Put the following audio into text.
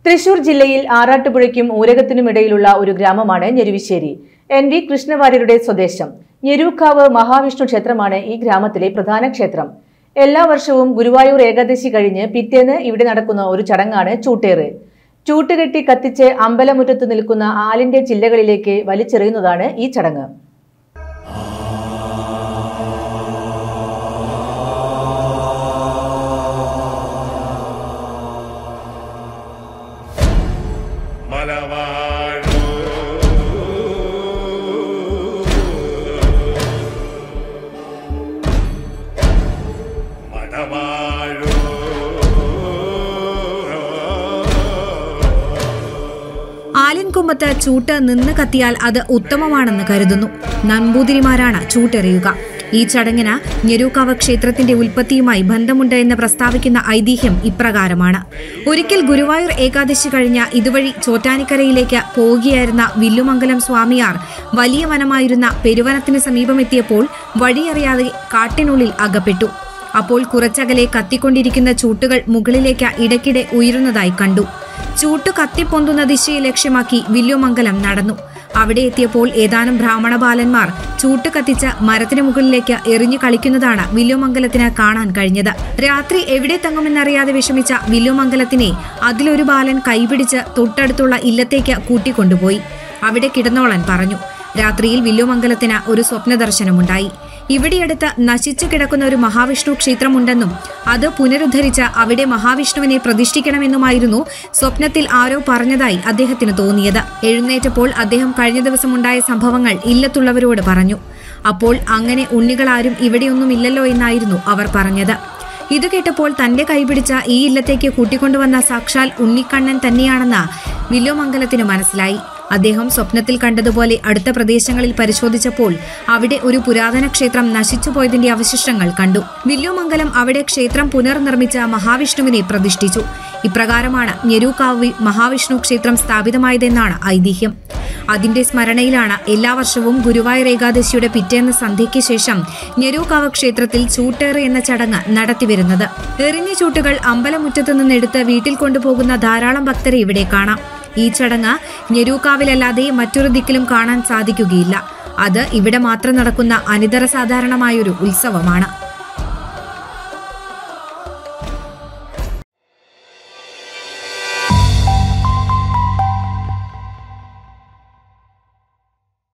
തൃശൂർ ജില്ലയിൽ ആറാട്ടുപുഴയ്ക്കും ഊരകത്തിനുമിടയിലുള്ള ഒരു ഗ്രാമമാണ് ഞെരുവിശ്ശേരി എൻ വി കൃഷ്ണവാര്യരുടെ സ്വദേശം ഞെരൂക്കാവ് മഹാവിഷ്ണു ക്ഷേത്രമാണ് ഈ ഗ്രാമത്തിലെ പ്രധാന ക്ഷേത്രം എല്ലാ വർഷവും ഗുരുവായൂർ ഏകാദശി കഴിഞ്ഞ് പിറ്റേന്ന് ഇവിടെ നടക്കുന്ന ഒരു ചടങ്ങാണ് ചൂട്ടേറ് ചൂട്ടുകെട്ടി കത്തിച്ച് അമ്പലമുറ്റത്ത് നിൽക്കുന്ന ആലിന്റെ ചില്ലകളിലേക്ക് വലിച്ചെറിയുന്നതാണ് ഈ ചടങ്ങ് മലവാഴൂ മലവാഴൂ ആലിൻകൊമ്പത്ത് ചൂട്ട് നിന്ന് കത്തിയാൽ അത് ഉത്തമമാണെന്ന് കരുതുന്നു നമ്പൂതിരിമാരാണ് ചൂട്ടെറിയുക ഈ ചടങ്ങിന് ഞെരൂക്കാവ് ക്ഷേത്രത്തിന്റെ ഉൽപ്പത്തിയുമായി ബന്ധമുണ്ട് എന്ന് പ്രസ്താവിക്കുന്ന ഐതിഹ്യം ഇപ്രകാരമാണ് ഒരിക്കൽ ഗുരുവായൂർ ഏകാദശി കഴിഞ്ഞ ഇതുവഴി ചോറ്റാനിക്കരയിലേക്ക് പോവുകയായിരുന്ന വില്ലുമംഗലം സ്വാമിയാർ വലിയ വനമായിരുന്ന പെരുവനത്തിന് സമീപമെത്തിയപ്പോൾ വഴിയറിയാതെ കാട്ടിനുള്ളിൽ അകപ്പെട്ടു അപ്പോൾ കുറച്ചകലെ കത്തിക്കൊണ്ടിരിക്കുന്ന ചൂട്ടുകൾ മുകളിലേക്ക് ഇടയ്ക്കിടെ ഉയരുന്നതായി കണ്ടു ചൂട്ട് കത്തിപ്പൊന്തുന്ന ദിശയെ ലക്ഷ്യമാക്കി വില്ലുമംഗലം നടന്നു അവിടെ എത്തിയപ്പോൾ ഏതാനും ബ്രാഹ്മണ ബാലന്മാർ ചൂട്ട് കത്തിച്ച് മരത്തിന് മുകളിലേക്ക് എറിഞ്ഞു കളിക്കുന്നതാണ് വില്ലുമംഗലത്തിന് കാണാൻ കഴിഞ്ഞത് രാത്രി എവിടെ തങ്ങുമെന്നറിയാതെ വിഷമിച്ച വില്ലുമംഗലത്തിനെ അതിലൊരു ബാലൻ കൈപിടിച്ച് തൊട്ടടുത്തുള്ള ഇല്ലത്തേക്ക് കൂട്ടിക്കൊണ്ടുപോയി അവിടെ കിടന്നോളൻ പറഞ്ഞു രാത്രിയിൽ വില്ലുമംഗലത്തിന് ഒരു സ്വപ്ന ദർശനമുണ്ടായി ഇവിടെയടുത്ത് നശിച്ചു കിടക്കുന്ന ഒരു മഹാവിഷ്ണു ക്ഷേത്രമുണ്ടെന്നും അത് പുനരുദ്ധരിച്ച് അവിടെ മഹാവിഷ്ണുവിനെ പ്രതിഷ്ഠിക്കണമെന്നുമായിരുന്നു സ്വപ്നത്തിൽ ആരോ പറഞ്ഞതായി അദ്ദേഹത്തിന് തോന്നിയത് എഴുന്നേറ്റപ്പോൾ അദ്ദേഹം കഴിഞ്ഞ ദിവസമുണ്ടായ സംഭവങ്ങൾ ഇല്ലത്തുള്ളവരോട് പറഞ്ഞു അപ്പോൾ അങ്ങനെ ഉണ്ണികളാരും ഇവിടെയൊന്നുമില്ലല്ലോ എന്നായിരുന്നു അവർ പറഞ്ഞത് ഇത് കേട്ടപ്പോൾ തന്റെ കൈപിടിച്ച ഈ ഇല്ലത്തേക്ക് കൂട്ടിക്കൊണ്ടുവന്ന സാക്ഷാൽ ഉണ്ണിക്കണ്ണൻ തന്നെയാണെന്ന് വില്ലുമംഗലത്തിന് മനസ്സിലായി അദ്ദേഹം സ്വപ്നത്തിൽ കണ്ടതുപോലെ അടുത്ത പ്രദേശങ്ങളിൽ പരിശോധിച്ചപ്പോൾ അവിടെ ഒരു പുരാതന ക്ഷേത്രം നശിച്ചുപോയതിന്റെ അവശിഷ്ടങ്ങൾ കണ്ടു വില്ലുമംഗലം അവിടെ ക്ഷേത്രം പുനർനിർമ്മിച്ച മഹാവിഷ്ണുവിനെ പ്രതിഷ്ഠിച്ചു ഇപ്രകാരമാണ് ഞെരൂക്കാവ് മഹാവിഷ്ണു ക്ഷേത്രം സ്ഥാപിതമായതെന്നാണ് ഐതിഹ്യം അതിന്റെ സ്മരണയിലാണ് എല്ലാ വർഷവും ഗുരുവായൂർ ഏകാദശിയുടെ പിറ്റേന്ന് സന്ധ്യയ്ക്ക് ശേഷം ഞെരൂക്കാവ് ക്ഷേത്രത്തിൽ ചൂട്ടേറ് എന്ന ചടങ്ങ് നടത്തിവരുന്നത് എറിഞ്ഞ ചൂട്ടുകൾ അമ്പലമുറ്റത്ത് നിന്നെടുത്ത് വീട്ടിൽ കൊണ്ടുപോകുന്ന ധാരാളം ഭക്തരെ ഇവിടെ കാണാം ഈ ചടങ്ങ് ഞെരൂക്കാവിലല്ലാതെ മറ്റൊരു ദിക്കിലും കാണാൻ സാധിക്കുകയില്ല അത് ഇവിടെ മാത്രം നടക്കുന്ന അനിതര സാധാരണമായൊരു ഉത്സവമാണ്